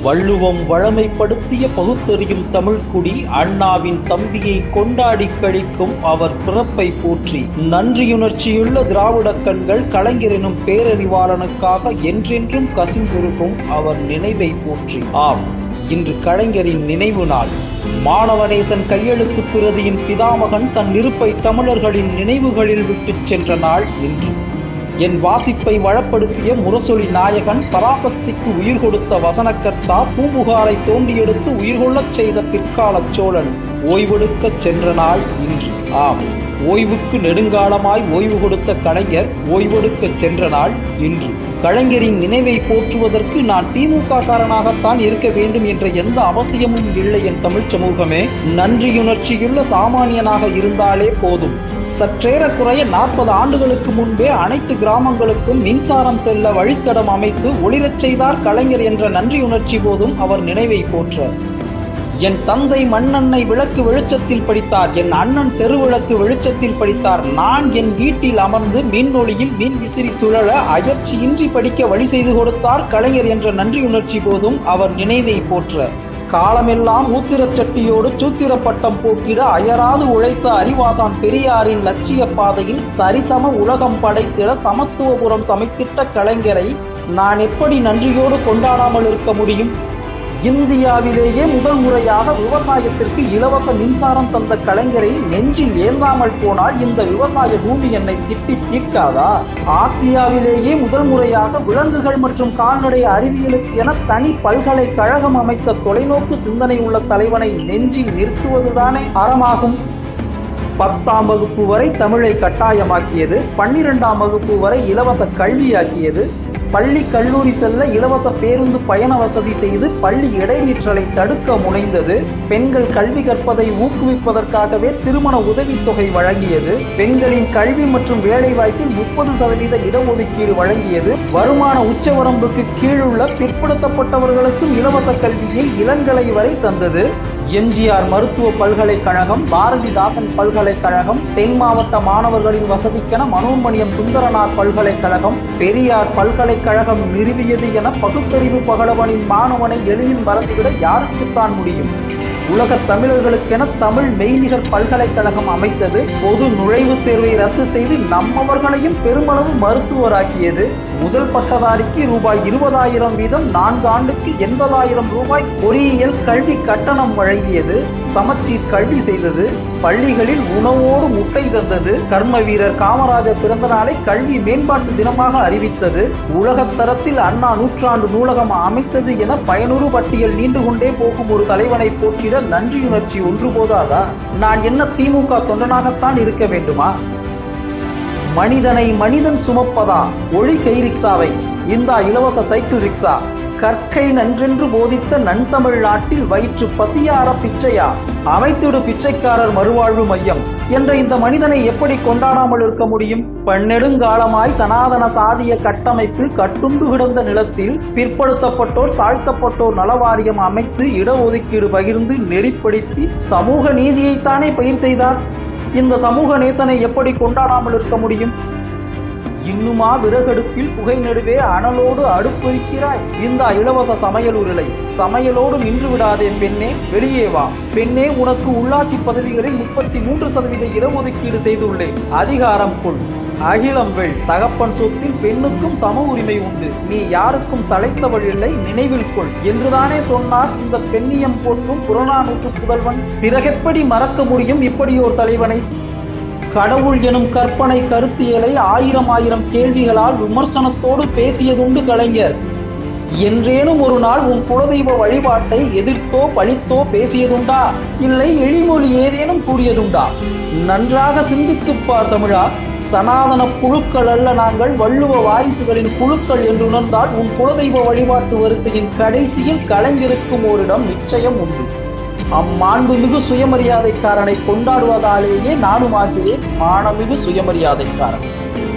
வள்ளுவம் வழமைப்படுத்திய பகுத்தறியும் தமிழ்க்குடி அண்ணாவின் தம்பியை கொண்டாடி கழிக்கும் அவர் பிறப்பை போற்றி நன்றியுணர்ச்சியுள்ள திராவிட கண்கள் கலைஞர் எனும் பேரறிவாளனுக்காக என்றென்றும் கசிந்துருக்கும் அவர் நினைவை போற்றி ஆம் இன்று கலைஞரின் நினைவு நாள் மாணவநேசன் கையெழுத்து பிரதியின் பிதாமகன் தன் இருப்பை தமிழர்களின் நினைவுகளில் விட்டுச் சென்ற நாள் இன்று என் வாசிப்பை வளப்படுத்திய முரசொலி நாயகன் பராசக்திக்கு உயிர் கொடுத்த வசனக்கர்த்தா பூம்புகாரை தோண்டியெடுத்து உயிர் கொள்ளச் செய்த பிற்காலச் சோழன் ஓய்வெடுக்கச் சென்ற நாள் இன்று ஆம் ஓய்வுக்கு நெடுங்காலமாய் ஓய்வு கொடுத்த கலைஞர் ஓய்வெடுக்கச் சென்ற நாள் இன்று கலைஞரின் நினைவை போற்றுவதற்கு நான் திமுக காரனாகத்தான் இருக்க வேண்டும் என்ற எந்த அவசியமும் இல்லை என் தமிழ் சமூகமே நன்றியுணர்ச்சியுள்ள சாமானியனாக இருந்தாலே போதும் சற்றேறக்குறைய நாற்பது ஆண்டுகளுக்கு முன்பே அனைத்து கிராமங்களுக்கும் மின்சாரம் செல்ல வழித்தடம் அமைத்து ஒளிரச் செய்தார் கலைஞர் என்ற நன்றியுணர்ச்சி போதும் அவர் நினைவை போற்ற என் தந்தை மண்ணெண்ணை விளக்கு வெளிச்சத்தில் படித்தார் என் அண்ணன் தெருவிளக்கு வெளிச்சத்தில் படித்தார் நான் என் வீட்டில் அமர்ந்து மின்னொளியில் மின் விசிறி சுழல அயற்சியின்றி படிக்க வழி செய்து கொடுத்தார் கலைஞர் என்ற நன்றியுணர்ச்சி போதும் அவர் நினைவை போற்ற காலமெல்லாம் ஊத்திரச் சட்டியோடு சூத்திர பட்டம் போக்கிட அயராது உழைத்த அறிவாசான் பெரியாரின் லட்சிய பாதையில் சரிசம உலகம் படைத்திட சமத்துவபுரம் சமைத்திட்ட கலைஞரை நான் எப்படி நன்றியோடு கொண்டாடாமல் இருக்க முடியும் இந்தியாவிலேயே முதல் முறையாக விவசாயத்திற்கு இலவச மின்சாரம் தந்த கலைஞரை நெஞ்சில் ஏந்தாமல் போனால் இந்த விவசாய பூமி என்னை திட்டி தீர்க்காதா ஆசியாவிலேயே முதல் முறையாக விலங்குகள் மற்றும் கால்நடை அறிவியலுக்கு என தனி பல்கலைக்கழகம் அமைத்த தொலைநோக்கு சிந்தனை உள்ள தலைவனை நெஞ்சில் நிறுத்துவதுதானே அறமாகும் பத்தாம் வகுப்பு வரை தமிழை கட்டாயமாக்கியது பன்னிரெண்டாம் வகுப்பு வரை இலவச கல்வியாக்கியது பள்ளி கல்லூரி செல்ல இலவச பேருந்து பயண வசதி செய்து பள்ளி இடைநிற்றலை தடுக்க முனைந்தது பெண்கள் கல்வி கற்பதை ஊக்குவிப்பதற்காகவே திருமண உதவித்தொகை வழங்கியது பெண்களின் கல்வி மற்றும் வேலைவாய்ப்பில் முப்பது சதவீத இடஒதுக்கீடு வழங்கியது வருமான உச்சவரம்புக்கு கீழுள்ள பிற்படுத்தப்பட்டவர்களுக்கும் இலவச கல்வியை இளங்கலை வரை தந்தது எம்ஜிஆர் மருத்துவ பல்கலைக்கழகம் பாரதிதாசன் பல்கலைக்கழகம் தென் மாவட்ட மாணவர்களின் வசதிக்கென மனோன்மணியம் சுந்தரனார் பல்கலைக்கழகம் பெரியார் பல்கலைக்கழகம் நிறுவியது என பகுத்தறிவு பகலவனின் மாணவனை எளிதில் மறந்துவிட யாருக்குத்தான் முடியும் உலகத் தமிழர்களுக்கென தமிழ் மெய்நிகர் பல்கலைக்கழகம் அமைத்தது பொது நுழைவுத் தேர்வை ரத்து செய்து நம்மவர்களையும் பெருமளவு மருத்துவராக்கியது முதல் பட்டதாரிக்கு ரூபாய் இருபதாயிரம் வீதம் நான்கு ஆண்டுக்கு எண்பதாயிரம் ரூபாய் பொறியியல் கல்வி கட்டணம் வழங்கியது சமச்சீர் கல்வி செய்தது பள்ளிகளில் உணவோடு முட்டை தந்தது கர்ம வீரர் காமராஜர் பிறந்த நாளை கல்வி மேம்பாட்டு தினமாக அறிவித்தது உலகத் தரத்தில் அண்ணா நூற்றாண்டு நூலகம் அமைத்தது என பயனுறு பட்டியல் நீண்டு கொண்டே போகும் ஒரு தலைவனை போற்றிட நன்றியுணர்ச்சி ஒன்று போதாதா நான் என்ன திமுக தொண்டனாகத்தான் இருக்க வேண்டுமா மனிதனை மனிதன் சுமப்பதா ஒளி கை ரிக்ஷாவை இந்தா இலவச சைக்கிள் ரிக்ஷா கற்கை நன்றென்று போதித்த நன்தமிழ் நாட்டில் வயிற்று பசியார பிச்சையா அமைத்திடு பிச்சைக்காரர் மறுவாழ்வு மையம் என்ற இந்த மனிதனை எப்படி கொண்டாடாமல் இருக்க முடியும் பன்னெடுங்காலமாய் சனாதன சாதிய கட்டமைப்பில் கட்டுண்டு கிடந்த நிலத்தில் பிற்படுத்தப்பட்டோர் தாழ்த்தப்பட்டோர் நலவாரியம் அமைத்து இடஒதுக்கீடு பகிர்ந்து நெறிப்படுத்தி சமூக நீதியைத்தானே பயிர் செய்தார் இந்த சமூக நேசனை எப்படி கொண்டாடாமல் இருக்க முடியும் இன்னுமா விறகடுப்பில் புகை நடுவே அனலோடு அடுப்பொறிக்கிறாய் இந்த இலவச சமையல் உருளை சமையலோடு நின்று விடாதே பெண்ணே வெளியே வா பெண்ணே உனக்கு உள்ளாட்சி பதவிகளில் முப்பத்தி மூன்று சதவீத இடஒதுக்கீடு செய்துள்ளேன் அதிகாரம் கொள் அகிலம் வெள் தகப்பன் சொத்தில் பெண்ணுக்கும் சம உரிமை உண்டு நீ யாருக்கும் சளைத்தவள் இல்லை நினைவில் கொள் என்றுதானே சொன்னார் இந்த பெண்ணியம் போற்றும் புறநானூற்று புதல்வன் பிறகெப்படி மறக்க முடியும் இப்படியோர் தலைவனை கடவுள் எனும் கற்பனை கருத்தியலை ஆயிரம் ஆயிரம் கேள்விகளால் விமர்சனத்தோடு பேசியதுண்டு கலைஞர் என்றேனும் ஒரு நாள் உன் குலதெய்வ வழிபாட்டை எதிர்த்தோ பழித்தோ பேசியதுண்டா இல்லை எழிமொழி ஏதேனும் கூறியதுண்டா நன்றாக சிந்தித்துப் பார் தமிழா சனாதன புழுக்கள் அல்ல நாங்கள் வள்ளுவ வாரிசுகளின் குழுக்கள் என்று உணர்ந்தால் உன் குலதெய்வ வழிபாட்டு வரிசையின் கடைசியில் கலைஞருக்கும் ஓரிடம் நிச்சயம் உண்டு அம்மாண்புமிகு சுயமரியாதைக்காரனை கொண்டாடுவதாலேயே நானும் ஆகிறேன் மானமிகு சுயமரியாதைக்காரன்